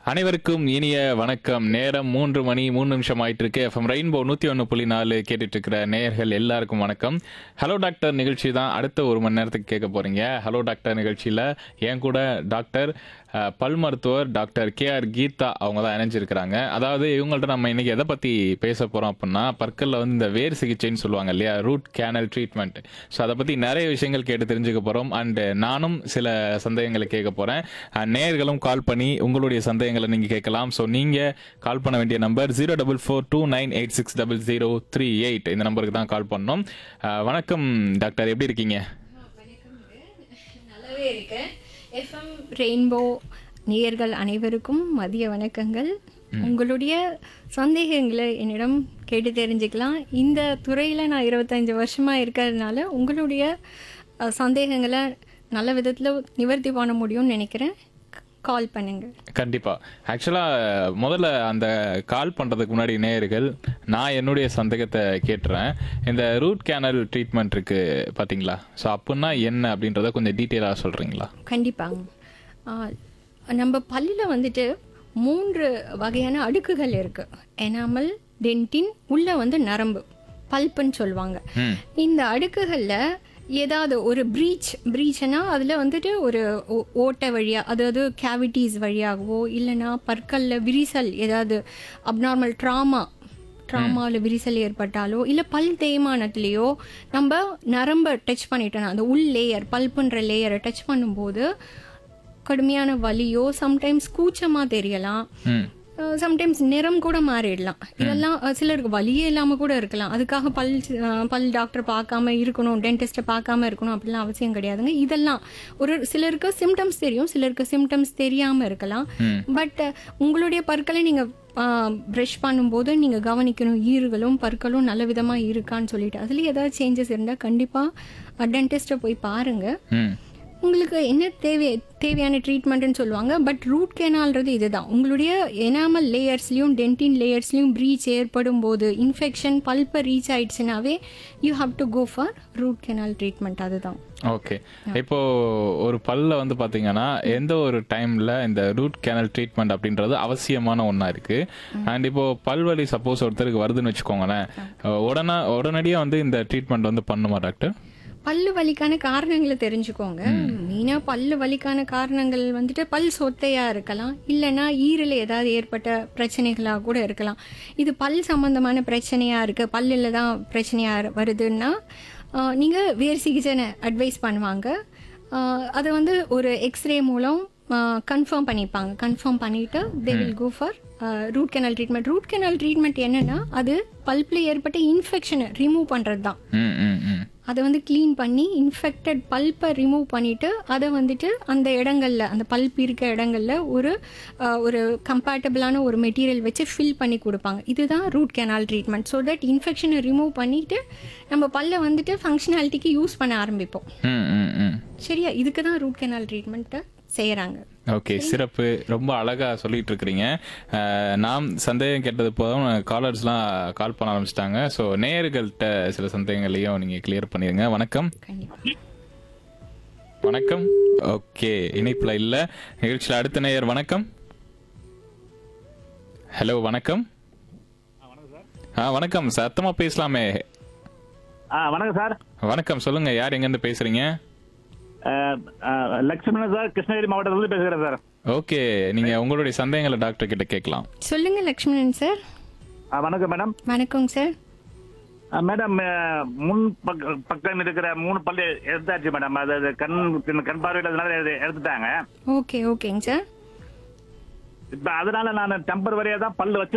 அனைவருக்கும் இனிய வணக்கம் நேரம் மூன்று மணி மூணு நிமிஷம் ஆயிட்டு இருக்கு எஃப்எம் ரெயின்போ நூத்தி ஒன்று புள்ளி நாலு கேட்டுட்டு இருக்கிற நேயர்கள் எல்லாருக்கும் வணக்கம் ஹலோ டாக்டர் நிகழ்ச்சி தான் அடுத்த ஒரு மணி நேரத்துக்கு கேட்க போறீங்க ஹலோ டாக்டர் நிகழ்ச்சியில என் கூட டாக்டர் அஹ், பல் மருத்துவர் டாக்டர் கே ஆர் கீதா அவங்க தான் இணைஞ்சிருக்கிறாங்க அதாவது இவங்கள்ட்ட நம்ம இன்னைக்கு எதை பத்தி பேச போறோம் அப்படின்னா பற்கல்ல வந்து இந்த வேர் சிகிச்சைன்னு சொல்லுவாங்க இல்லையா ரூட் கேனல் ட்ரீட்மெண்ட் ஸோ அதை பத்தி நிறைய விஷயங்கள் கேட்டு தெரிஞ்சுக்க போறோம் அண்ட் நானும் சில சந்தேகங்களை கேட்க போறேன் அஹ், நேயர்களும் கால் பண்ணி உங்களுடைய சந்தேகங்களை நீங்க கேட்கலாம் ஸோ நீங்க கால் பண்ண வேண்டிய number zero double four two nine eight six double zero three eight இந்த நம்பருக்கு தான் கால் பண்ணோம் அஹ், வணக்கம் டாக்டர் எப்படி இருக்கீங்க நல்லாவே இருக்கேன் எஃப்எம் ரெயின்போ நேயர்கள் அனைவருக்கும் மதிய வணக்கங்கள் உங்களுடைய சந்தேகங்களை என்னிடம் கேட்டு தெரிஞ்சுக்கலாம் இந்த துறையில் நான் இருபத்தஞ்சு வருஷமாக இருக்கிறதுனால உங்களுடைய அஹ், சந்தேகங்களை நல்ல விதத்தில் நிவர்த்தி பண்ண முடியும்னு நினைக்கிறேன் கால் பண்ணுங்க கண்டிப்பா ஆக்சுவலா முதல்ல அந்த கால் பண்றதுக்கு முன்னாடி நேயர்கள் நான் என்னுடைய சந்தேகத்தை கேட்டுறேன் இந்த ரூட் கேனல் ட்ரீட்மெண்ட் இருக்கு பாத்தீங்களா ஸோ அப்படின்னா என்ன அப்படின்றத கொஞ்சம் டீட்டெயிலாக சொல்றீங்களா கண்டிப்பாங்க ஆ, நம்ம பல்லில் வந்துட்டு மூன்று வகையான அடுக்குகள் இருக்கு எனாமல் டென்டின் உள்ள வந்து நரம்பு பல்ப்புன்னு சொல்லுவாங்க ம் இந்த அடுக்குகளில் ஏதாவது ஒரு ப்ரீச் ப்ரீச்னா அதில் வந்துட்டு ஒரு ஓ- ஓட்டை வழியாக அதாவது கேவிட்டிஸ் வழியாகவோ இல்லைன்னா பற்களில் விரிசல் ஏதாவது அப்நார்மல் ட்ராமா ட்ராமாவில் விரிசல் ஏற்பட்டாலோ இல்லை பல் தேய்மானத்துலேயோ நம்ம நரம்பை டச் பண்ணிட்டோம்னா அந்த உள் லேயர் பல்ப்புன்ற லேயரை டச் பண்ணும்போது கடுமையான வலியோ சம்டைம்ஸ் கூச்சமாக தெரியலாம் ம் சம்டைம்ஸ் நிறம் கூட மாறிடலாம் இதெல்லாம் அஹ், சிலருக்கு வலியே இல்லாமல் கூட இருக்கலாம் அதுக்காக பல் அஹ், பல் டாக்டர் பார்க்காம இருக்கணும் டென்டிஸ்ட்டை பார்க்காம இருக்கணும் அப்படிலாம் அவசியம் கிடையாதுங்க இதெல்லாம் ஒரு சிலருக்கு சிம்டம்ஸ் தெரியும் சிலருக்கு சிம்டம்ஸ் தெரியாமல் இருக்கலாம் ம். பட் உங்களுடைய பற்களை நீங்கள் ப்ரஷ் பண்ணும்போது நீங்கள் கவனிக்கணும் ஈறுகளும் பற்களும் நல்ல விதமாக இருக்கான்னு சொல்லிட்டு அதில் ஏதாவது சேஞ்சஸ் இருந்தால் கண்டிப்பாக டென்டிஸ்ட்டை போய் பாருங்கள் ம் உங்களுக்கு என்ன தேவை தேவையான ட்ரீட்மெண்ட்னு சொல்லுவாங்க பட் ரூட் கேனால்ன்றது இதுதான் உங்களுடைய எனாமல் லேயர்ஸ்லையும் டென்டின் லேயர்ஸ்லையும் ப்ரீச் ஏற்படும் போது இன்ஃபெக்ஷன் பல்பை ரீச் ஆயிடுச்சுனாவே you have to go for root canal treatment அதுதான் ஓகே இப்போ ஒரு பல்ல வந்து பாத்தீங்கன்னா எந்த ஒரு டைம்ல இந்த ரூட் கேனல் ட்ரீட்மெண்ட் அப்படின்றது அவசியமான ஒண்ணா இருக்கு அண்ட் இப்போ பல்வலி சப்போஸ் ஒருத்தருக்கு வருதுன்னு வச்சுக்கோங்களேன் உடனே உடனடியா வந்து இந்த ட்ரீட்மெண்ட் வந்து பண்ணுமா டாக்டர் பல்லு வலிக்கான காரணங்களை தெரிஞ்சுக்கோங்க மெயினாக பல்லு வலிக்கான காரணங்கள் வந்துட்டு பல் சொத்தையாக இருக்கலாம் இல்லைன்னா ஈரல் ஏதாவது ஏற்பட்ட பிரச்சனைகளாக கூட இருக்கலாம் இது பல் சம்பந்தமான பிரச்சனையாக இருக்குது பல்லில் தான் பிரச்சனையாக வருதுன்னா நீங்கள் வேறு சிகிச்சை அட்வைஸ் பண்ணுவாங்க ஆஹ் அதை வந்து ஒரு எக்ஸ்ரே மூலம் கன்ஃபார்ம் பண்ணிப்பாங்க கன்ஃபார்ம் பண்ணிட்டு they will go for root canal treatment root canal treatment என்னன்னா அது பல்ப்ல ஏற்பட்ட இன்ஃபெக்ஷனை ரிமூவ் பண்ணுறது தான் ம் ம் ம் அதை வந்து க்ளீன் பண்ணி இன்ஃபெக்டட் பல்ப்பை ரிமூவ் பண்ணிட்டு அதை வந்துட்டு அந்த இடங்கள்ல அந்த பல்ப் இருக்க இடங்கள்ல ஒரு அஹ், ஒரு கம்பேட்டபிளான ஒரு மெட்டீரியல் வச்சு ஃபில் பண்ணி கொடுப்பாங்க இதுதான் root canal treatment so that இன்ஃபெக்ஷனை ரிமூவ் பண்ணிட்டு நம்ம பல்லை வந்துட்டு ஃபங்க்ஷனாலிட்டிக்கு யூஸ் பண்ண ஆரம்பிப்போம் ம் ம் ம் சரியா இதுக்கு தான் ரூட் கேனால் ட்ரீட்மெண்ட்டை செய்கிறாங்க ஓகே சிறப்பு ரொம்ப அழகா சொல்லிட்டு இருக்கிறீங்க அஹ், நாம் சந்தேகம் கேட்டது போதும் காலர்ஸ்லாம் கால் பண்ண ஆரம்பிச்சிட்டாங்க ஸோ நேயர்கள்ட்ட சில சந்தேகங்களையும் நீங்க கிளியர் பண்ணிருங்க வணக்கம் கண்டிப்பாக வணக்கம் ஓகே இணைப்புல இல்ல நிகழ்ச்சியில் அடுத்த நேயர் வணக்கம் ஹலோ வணக்கம் ஆ வணக்கம் சத்தமா பேசலாமே ஆ வணக்கம் சார் வணக்கம் சொல்லுங்க யார் எங்க இருந்து பேசுறீங்க அஹ், அஹ், லட்சுமணன் சார் கிருஷ்ணகிரி மாவட்டத்திலிருந்து பேசுகிறேன் சார் ஓகே நீங்க உங்களுடைய சந்தேகங்களை டாக்டர் கிட்ட கேட்கலாம் சொல்லுங்க லக்ஷ்மணன் சார் ஆ, வணக்கம் மேடம் வணக்கங்க சார் ஆ, மேடம் அஹ், முன் பக்க- பக்கம் இருக்கிற மூணு பல்லு எடுத்தாச்சு மேடம் அது அது கண் கண் பார்வையில எடுத்துட்டாங்க ஓகே ஓகேங்க சார் இப்ப அதனால நான் டெம்பரவரியா தான் பல்லு வச்சு